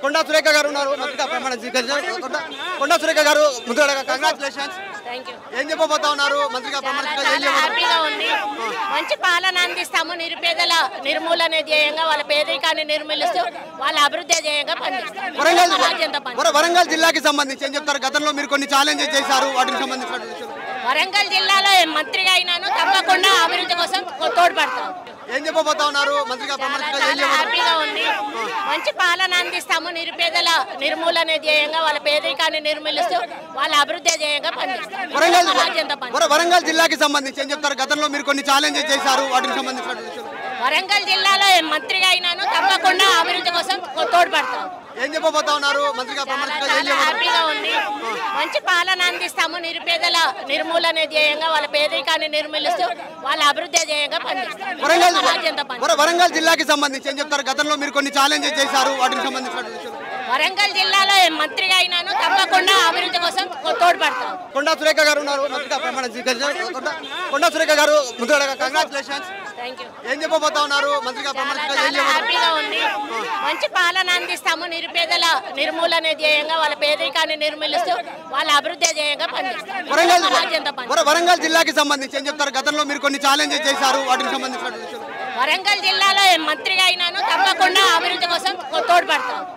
కొండా సురేఖ గారు ఉన్నారు మంత్రిగా ప్రమాణ స్వీకరించారు కొండా- కొండా సురేఖ గారు ముందుగా కంగ్రాచులేషన్స్ థ్యాంక్ యూ ఏం చెప్పబోతా ఉన్నారు మంత్రిగా ప్రమాణ చాలా స్వీకారం ఏం చాలా చెప్పబోతున్నారు? హ్యాపీగా ఉంది మంచి పాలన అందిస్తాము నిరుపేదల నిర్మూలన ధ్యేయంగా వాళ్ళ పేదరికాన్ని నిర్మూలిస్తూ వాళ్ళ అభివృద్ధి ధ్యేయంగా పనిచేస్తాం వరంగల్ రాజ్యంతో పని వర- వరంగల్ జిల్లాకి సంబంధించి ఏం చెప్తారు గతంలో మీరు కొన్ని ఛాలెంజెస్ చేశారు వాటికి సంబంధించిన విషయాలు. వరంగల్ జిల్లాలో మంత్రిగా అయినాను తప్పకుండా అభివృద్ధి కోసం తోడ్పడతాం ఏం చెప్పబోతా ఉన్నారు మంత్రిగా ప్రమాణ చాలా స్వీకారం ఏం చాలా చెప్పబోతున్నారు? హ్యాపీగా ఉంది మంచి పాలన అందిస్తాము నిరుపేదల నిర్మూలన ధ్యేయంగా వాళ్ళ పేదరికాన్ని నిర్మూలిస్తూ వాళ్ళ అభివృద్ధి ధ్యేయంగా పనిచేస్తాం వరంగల్ రాజ్యంతో పని వర- వరంగల్ జిల్లాకి సంబంధించి ఏం చెప్తారు గతంలో మీరు కొన్ని ఛాలెంజెస్ చేశారు వాటికి సంబంధించిన విషయాలు. వరంగల్ జిల్లాలో మంత్రిగా అయినాను తప్పకుండా అభివృద్ధి కోసం తోడ్పడతాం ఏం చెప్పబోతా ఉన్నారు మంత్రిగా ప్రమాణ చాలా స్వీకారం ఏం చాలా చెప్పబోతున్నారు? హ్యాపీగా ఉంది మంచి పాలన అందిస్తాము నిరుపేదల నిర్మూలన ధ్యేయంగా వాళ్ళ పేదరికాన్ని నిర్మూలిస్తూ వాళ్ళ అభివృద్ధి ధ్యేయంగా పనిచేస్తాం వరంగల్ రాజ్యంతో పని వర- వరంగల్ జిల్లాకి సంబంధించి ఏం చెప్తారు గతంలో మీరు కొన్ని ఛాలెంజెస్ చేశారు వాటికి సంబంధించిన విషయాలు. వరంగల్ జిల్లాలో మంత్రిగా అయినాను తప్పకుండా అభివృద్ధి కోసం తోడ్పడతాం కొండా సురేఖ గారు ఉన్నారు మంత్రిగా ప్రమాణ స్వీకరించారు కొండా- కొండా సురేఖ గారు ముందుగా కంగ్రాచులేషన్స్ థ్యాంక్ యూ ఏం చెప్పబోతా ఉన్నారు మంత్రిగా ప్రమాణ చాలా స్వీకారం ఏం చాలా చెప్పబోతున్నారు? హ్యాపీగా ఉంది మంచి పాలన అందిస్తాము నిరుపేదల నిర్మూలన ధ్యేయంగా వాళ్ళ పేదరికాన్ని నిర్మూలిస్తూ వాళ్ళ అభివృద్ధి ధ్యేయంగా పనిచేస్తాం వరంగల్ రాజ్యంతో పని వర- వరంగల్ జిల్లాకి సంబంధించి ఏం చెప్తారు గతంలో మీరు కొన్ని ఛాలెంజెస్ చేశారు వాటికి సంబంధించిన విషయాలు. వరంగల్ జిల్లాలో మంత్రిగా అయినాను తప్పకుండా అభివృద్ధి కోసం తోడ్పడతాం